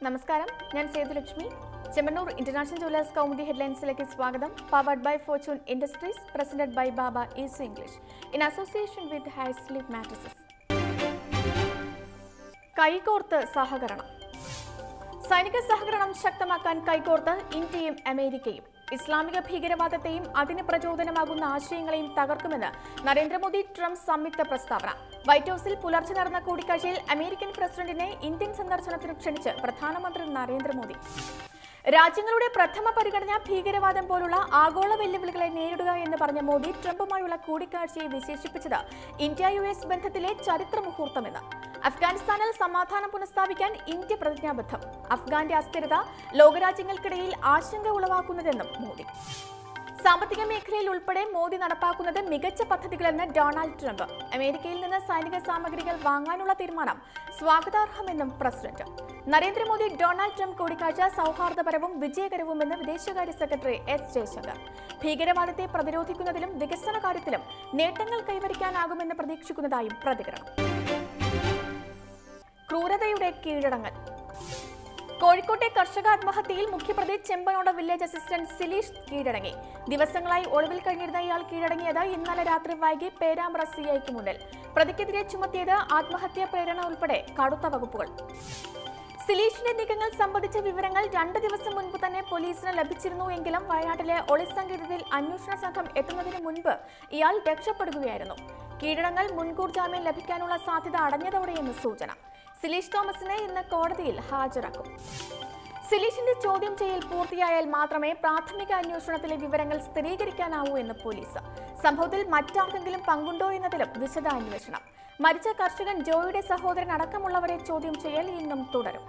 നമസ്കാരം ഞാൻ Sethulakshmi Chemmanur international jewellers Kaumudi ഹെഡ്ലൈൻസിലേക്ക് സ്വാഗതം powered by fortune industries presented by Baba is English in association with hi sleep mattresses കൈകോർത്ത് സഹകരണം സൈനിക സഹകരണം ശക്തമാക്കാൻ കൈകോർത്ത് ഇന്ത്യയും അമേരിക്കയും ഇസ്ലാമിക ഭീകരവാദത്തെയും അതിന് പ്രചോദനമാകുന്ന ആശയങ്ങളെയും തകർക്കുമെന്ന് നരേന്ദ്രമോദി ട്രംപ് സംയുക്ത പ്രസ്താവന വൈറ്റ് ഹൌസിൽ പുലർച്ചെ നടന്ന കൂടിക്കാഴ്ചയിൽ അമേരിക്കൻ പ്രസിഡന്റിനെ ഇന്ത്യൻ സന്ദർശനത്തിന് ക്ഷണിച്ച് പ്രധാനമന്ത്രി നരേന്ദ്രമോദി രാജ്യങ്ങളുടെ പ്രഥമ പരിഗണന ഭീകരവാദം പോലുള്ള ആഗോള വെല്ലുവിളികളെ നേരിടുക എന്ന് പറഞ്ഞ മോദി ട്രംപുമായുള്ള കൂടിക്കാഴ്ചയെ വിശേഷിപ്പിച്ചത് ഇന്ത്യ യു എസ് ബന്ധത്തിലെ ചരിത്ര മുഹൂർത്തമെന്ന് അഫ്ഗാനിസ്ഥാനിൽ സമാധാനം പുനഃസ്ഥാപിക്കാൻ ഇന്ത്യ പ്രതിജ്ഞാബദ്ധം അഫ്ഗാന്റെ അസ്ഥിരത ലോകരാജ്യങ്ങൾക്കിടയിൽ ആശങ്ക ഉളവാക്കുന്നതെന്നും മോദി സാമ്പത്തിക മേഖലയിൽ ഉൾപ്പെടെ മോദി നടപ്പാക്കുന്നത് മികച്ച പദ്ധതികളെന്ന് ഡൊണാൾഡ് ട്രംപ് അമേരിക്കയിൽ നിന്ന് സൈനിക സാമഗ്രികൾ വാങ്ങാനുള്ള തീരുമാനം സ്വാഗതാർഹമെന്നും പ്രസിഡന്റ് നരേന്ദ്രമോദി ഡൊണാൾഡ് ട്രംപ് കൂടിക്കാഴ്ച സൗഹാർദ്ദപരവും വിജയകരവുമെന്ന് വിദേശകാര്യ സെക്രട്ടറി എസ് ജയശങ്കർ ഭീകരവാദത്തെ പ്രതിരോധിക്കുന്നതിലും വികസന കാര്യത്തിലും നേട്ടങ്ങൾ കൈവരിക്കാനാകുമെന്ന് പ്രതീക്ഷിക്കുന്നതായും പ്രതികരണം ക്രൂരതയുടെ കീഴടങ്ങൽ കോഴിക്കോട്ടെ കർഷക ആത്മഹത്യയിൽ മുഖ്യപ്രതി ചെമ്പനോട് വില്ലേജ് അസിസ്റ്റന്റ് സിലീഷ് കീഴടങ്ങി ദിവസങ്ങളായി ഒളിവിൽ കഴിഞ്ഞിരുന്ന ഇയാൾ കീഴടങ്ങിയത് ഇന്നലെ രാത്രി വൈകി പേരാമ്പ്ര സിഐക്ക് മുന്നിൽ പ്രതിക്കെതിരെ ചുമത്തിയത് ആത്മഹത്യാ പ്രേരണ ഉൾപ്പെടെ കടുത്ത വകുപ്പുകൾ സിലീഷിന്റെ നീക്കങ്ങൾ സംബന്ധിച്ച വിവരങ്ങൾ രണ്ട് ദിവസം മുൻപ് തന്നെ പോലീസിന് ലഭിച്ചിരുന്നു എങ്കിലും വയനാട്ടിലെ ഒളിസങ്കേതത്തിൽ അന്വേഷണ സംഘം എത്തുന്നതിന് മുൻപ് ഇയാൾ രക്ഷപ്പെടുകയായിരുന്നു കീഴടങ്ങൽ മുൻകൂർ ജാമ്യം ലഭിക്കാനുള്ള സാധ്യത അടഞ്ഞതോടെയെന്ന് സൂചന സിലീഷ് തോമസിനെ ഇന്ന് കോടതിയിൽ ഹാജരാക്കും സിലീഷിന്റെ ചോദ്യം ചെയ്യൽ പൂർത്തിയായാൽ മാത്രമേ പ്രാഥമിക അന്വേഷണത്തിലെ വിവരങ്ങൾ സ്ഥിരീകരിക്കാനാവൂ എന്ന് പോലീസ് സംഭവത്തിൽ മറ്റാർക്കെങ്കിലും പങ്കുണ്ടോ എന്നതിലും വിശദ അന്വേഷണം മരിച്ച കർഷകൻ ജോയുടെ സഹോദരൻ അടക്കമുള്ളവരെ ചോദ്യം ചെയ്യൽ ഇന്നും തുടരും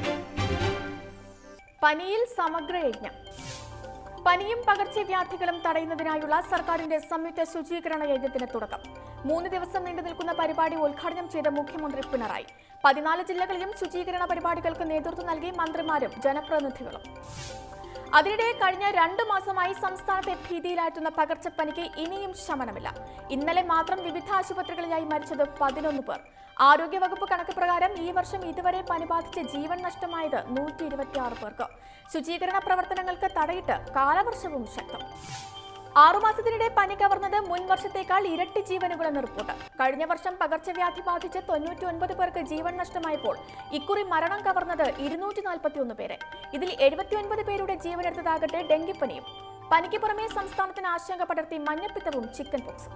പനിയിൽ സമഗ്ര യജ്ഞം പനിയും പകർച്ചവ്യാധികളും തടയുന്നതിനായുള്ള സർക്കാരിന്റെ സംയുക്ത ശുചീകരണ യജ്ഞത്തിന് തുടക്കം മൂന്ന് ദിവസം നീണ്ടു നിൽക്കുന്ന പരിപാടി ഉദ്ഘാടനം ചെയ്ത മുഖ്യമന്ത്രി പിണറായി പതിനാല് ജില്ലകളിലും ശുചീകരണ പരിപാടികൾക്ക് നേതൃത്വം നൽകി മന്ത്രിമാരും ജനപ്രതിനിധികളും അതിനിടെ കഴിഞ്ഞ രണ്ടു മാസമായി സംസ്ഥാനത്തെ ഭീതിയിലായിട്ടുന്ന പകർച്ചപ്പനിക്ക് ഇനിയും ശമനമില്ല ഇന്നലെ മാത്രം വിവിധ ആശുപത്രികളിലായി മരിച്ചത് പതിനൊന്ന് പേർ ആരോഗ്യവകുപ്പ് കണക്ക് പ്രകാരം ഈ വർഷം ഇതുവരെ പനി ബാധിച്ച് ജീവൻ നഷ്ടമായത് നൂറ്റി ഇരുപത്തിയാറ് പേർക്ക് ശുചീകരണ പ്രവർത്തനങ്ങൾക്ക് തടയിട്ട് കാലവർഷവും ശക്തം ആറുമാസത്തിനിടെ പനി കവർന്നത് മുൻ വർഷത്തേക്കാൾ ഇരട്ടി ജീവനുകളെന്ന് റിപ്പോർട്ട് കഴിഞ്ഞ വർഷം പകർച്ചവ്യാധി ബാധിച്ച് തൊണ്ണൂറ്റി ഒൻപത് പേർക്ക് ജീവൻ നഷ്ടമായപ്പോൾ ഇക്കുറി മരണം കവർന്നത് ഇരുന്നൂറ്റി നാൽപ്പത്തിയൊന്ന് പേരെ ഇതിൽ എഴുപത്തിയൊൻപത് പേരുടെ ജീവനെടുത്തതാകട്ടെ ഡെങ്കിപ്പനിയും പനിക്ക് പുറമെ സംസ്ഥാനത്തിന് ആശങ്ക പടർത്തി മഞ്ഞപ്പിത്തവും ചിക്കൻ പോക്സും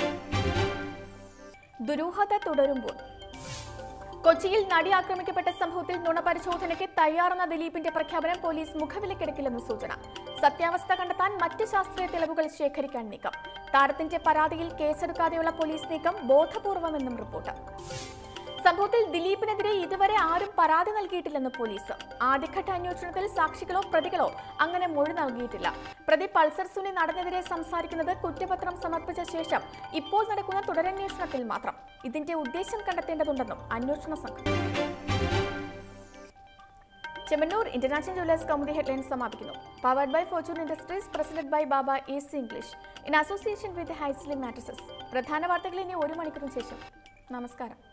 ദുരൂഹത തുടരുമ്പോൾ കൊച്ചിയിൽ നടി ആക്രമിക്കപ്പെട്ട സംഭവത്തിൽ നുണപരിശോധനയ്ക്ക് തയ്യാറെന്ന ദിലീപിന്റെ പ്രഖ്യാപനം പോലീസ് മുഖവിലക്കെടുക്കില്ലെന്ന് സൂചന സത്യാവസ്ഥ കണ്ടെത്താൻ മറ്റ് ശാസ്ത്രീയ തെളിവുകൾ ശേഖരിക്കാൻ നീക്കം താരത്തിന്റെ പരാതിയിൽ കേസെടുക്കാതെയുള്ള പോലീസ് നീക്കം ബോധപൂർവമെന്നും റിപ്പോർട്ട് സംഭവത്തിൽ ദിലീപിനെതിരെ ഇതുവരെ ആരും പരാതി നൽകിയിട്ടില്ലെന്ന് പോലീസ് ആദ്യഘട്ട അന്വേഷണത്തിൽ സാക്ഷികളോ പ്രതികളോ അങ്ങനെ മൊഴി നൽകിയിട്ടില്ല പ്രതി പൾസർ സുനി നടനെതിരെ സംസാരിക്കുന്നത് കുറ്റപത്രം സമർപ്പിച്ച ശേഷം ഇപ്പോൾ നടക്കുന്ന തുടരന്വേഷണത്തിൽ മാത്രം ഇതിന്റെ ഉദ്ദേശം കണ്ടെത്തേണ്ടതുണ്ടെന്നും അന്വേഷണ സംഘം Chemmanur international jewellers Kaumudi headlines സമാപിക്കുന്നു powered by fortune industries presented by Baba is English in association with ഹൈസ്ലി മാട്രസസ് പ്രധാന വാർത്തകൾ ഇനി ഒരു മണിക്കൂറിന് ശേഷം നമസ്കാരം